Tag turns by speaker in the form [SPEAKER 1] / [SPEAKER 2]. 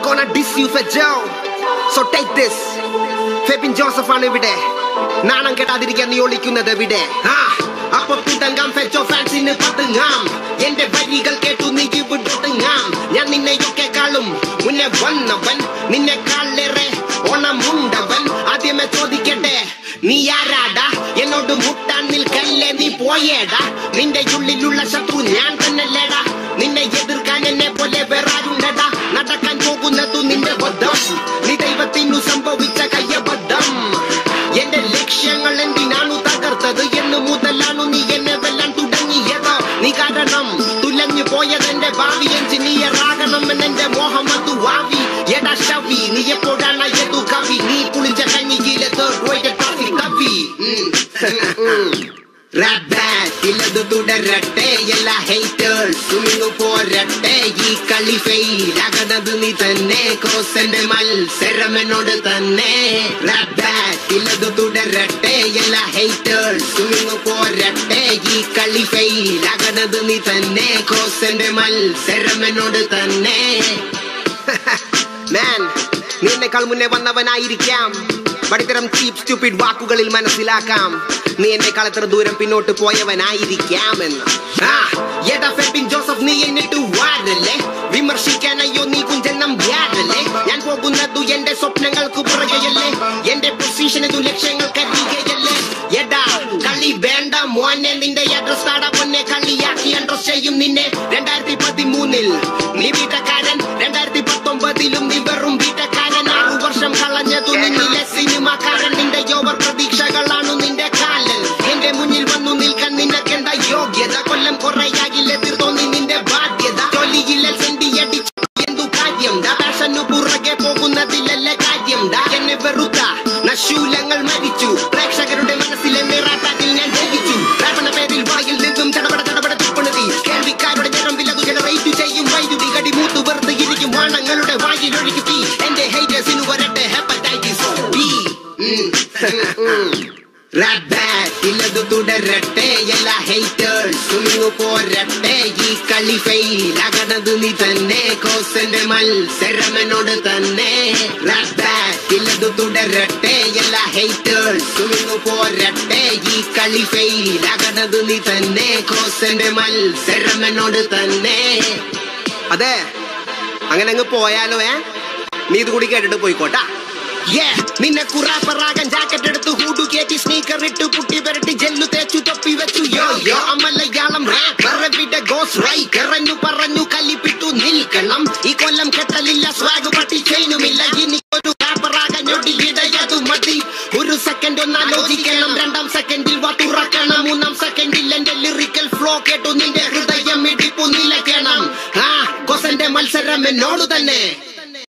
[SPEAKER 1] gonna diss you for Joe. So take this. Febin Joseph ആണ് ഇവിടെ നാണം കെടാതിരിക്കാൻ നീ ഒളിക്കുന്നത് എവിടെ ആ അപ്പൊ പിതങ്ങാം ഫെച്ചോ ഫാൻസിന് പതുങ്ങാം എന്റെ വരികൾ കേട്ടു നീ വിട്ടൊതുങ്ങാം ഞാൻ നിന്നെയൊക്കെ കാളും മുന്നേ വന്നവൻ നിന്നെക്കാളേറെ ഓണമുണ്ടവൻ ആദ്യമേ ചോദിക്കട്ടെ നീ ആരാടാ എന്നോട് മുട്ടാൻ നിൽക്കല്ലേ നീ പോയേടാ നിന്റെ ഉള്ളിലുള്ള ശത്രു ഞാൻ തന്നെല്ലേടാ നിന്നെ എതിർക്കാൻ എന്നെ പോലെ വേറാരുണ്ടടാ നടക്കാൻ പോകുന്നതു നിന്റെ ബദ്ധം നീ ദൈവത്തിനു സംഭവിച്ച കയ്യബദ്ധം എന്റെ ലക്ഷ്യങ്ങൾ എന്തിനാണു തകർത്തത് എന്ന് മുതലാണു നീ എന്നെ വെല്ലാൻ തുടങ്ങിയത് നീ കാരണം തുലഞ്ഞു പോയത് എന്റെ ഭാവി എഞ്ചിനീയർ ആകണം എന്നെന്റെ മോഹം അത് വാവി എടാ ശവി നീ എപ്പോഴാണ് ഏതു കവി നീ കുളിച്ച കഞ്ഞിയിലെ തേർഡ് റേറ്റ് ട്രോഫി കവി ഇല്ലത് തുടരട്ടെ എല്ലാ ഹേറ്റേഴ്സും പോരട്ടെ ഈ കളി ഫെയിൽ ആകണത് നീ തന്നെ കോസന്റെ മത്സരം എന്നോട് തന്നെ ഇല്ലത് തുടരട്ടെ എല്ലാ ഹേറ്റേഴ്സും പോരട്ടെ ഈ കളി ഫെയിൽ ആകണത് നീ തന്നെ കോസന്റെ മത്സരം എന്നോട് തന്നെ മാൻ നീ എന്നെക്കാൾ മുന്നേ വന്നവനായിരിക്കാം വടിത്തരം ചീപ് സ്റ്റുപ്പിഡ് വാക്കുകളിൽ മനസ്സിലാക്കാം നീ എന്നെക്കാൾ എത്ര ദൂരം പിന്നോട്ട് പോയവനായിരിക്കാം എന്ന് ആ, എടാ ഫെബിൻ ജോസഫ് നീ എന്നിട്ട് വാരല്ലേ വിമർശിക്കാനയ്യോ നീ കുഞ്ചെണ്ണം വ്യാരല്ലേ ഞാൻ പോകുന്നതു എന്റെ സ്വപ്നങ്ങൾക്ക് പുറകെയല്ലേ എന്റെ പൊസിഷനു ലക്ഷ്യങ്ങൾക്ക് അരികെയല്ലേ എടാ കളി വേണ്ട മോനെ നിന്റെ അഡ്രസ് താടാ പൊന്നെ കളിയാക്കി അഡ്രസ് ചെയ്യും നിന്നെ രണ്ടായിരത്തി പതിമൂന്നിൽ നീ വീട്ടക്കാരൻ രണ്ടായിരത്തി പത്തൊമ്പതിലും നീ വെറും വീട്ടക്കാരൻ ആറു വർഷം കളഞ്ഞതു നിന്നിലെ സിനിമാക്കാരൻ നിന്റെ യോവർ പ്രതീക്ഷകളാണു നിന്റെ കാലൻ എന്റെ മുന്നിൽ വന്നു നിൽക്കാൻ നിനക്കെന്താ യോഗ്യത കൊല്ലം കുറയാകില്ല തീർത്തോന്നി നിന്റെ ബാധ്യത ജോലിയില്ല സെന്റി അടിച്ചു എന്തു കാര്യം പാഷനു പുറകെ പോകുന്നതിലല്ല കാര്യം ഡാ എന്നെ വെറുത്ത നശൂലങ്ങൾ മരിച്ചു പ്രേക്ഷകരുടെ മനസ്സിലെ നിറാട്ടാക്കിൽ ഞാൻ ജയിച്ചു രാവണ പേരിൽ വായിൽ നിന്നും ചടപട ചടപട തുപ്പണതി കേൾവിക്കാരുടെ ജനം വിലതു ജനറേറ്റ് ചെയ്യും വൈദ്യുതി കടി മൂത്ത് വെറുതെ ഇരിക്കും വാണങ്ങളുടെ വായിൽ ഒഴുകി തീ എന്റെ ഹേറ്റേഴ്സിന് വരട്ടെ ഹെപ്പറ്റൈറ്റിസ് ബി ഇല്ലത് തുടരട്ടെ എല്ലാ ഹേറ്റേഴ്സും പോരട്ടെ ഈ കളി ഫെയിൽ ആകണത് നീ തന്നെ കോസന്റെ മത്സരം എന്നോട് തന്നെ ഇല്ലത് തുടരട്ടെ എല്ലാ ഹേറ്റേഴ്സും പോരട്ടെ ഈ കളി ഫെയിൽ ആകണത് നീ തന്നെ കോസന്റെ മത്സരം എന്നോട് തന്നെ അതെ അങ്ങനെ അങ്ങ് പോയാലോ ഏ നീ ഇത് കൂടി കേട്ടിട്ട് പോയിക്കോട്ടാ Yeah, നിന്നെ കുറാപ്പറാകാൻ ജാക്കറ്റ് എടുത്ത് ഹൂഡു കയറ്റി സ്നീക്കർ ഇട്ട് പുട്ടി വരട്ടി ജെല്ലു തേച്ചു തൊപ്പി വെച്ചു യോ യോ അമലയാളം റാപ്പറവിടെ ഗോസ് റൈറ്റർ എന്നു പറഞ്ഞു കല്ലിപ്പിട്ടു നിൽക്കണം ഈ കൊല്ലം കെട്ടലില്ല സ്വാഗ് പട്ടി ചെയിനുമില്ല ഇനി ഒരു റാപ്പറാകാൻ ഞൊടിയിടയതു മതി ഒരു സെക്കൻഡ് ഒന്നാലോചിക്കണം രണ്ടാം സെക്കൻഡിൽ വാ തുറക്കണം മൂന്നാം സെക്കൻഡിൽ എന്റെ ലിറിക്കൽ ഫ്ലോ കേട്ടു നിന്റെ ഹൃദയം ഇടിപ്പു നിലയ്ക്കണം ആ കൊസന്റെ മത്സരം എന്നോട് തന്നെ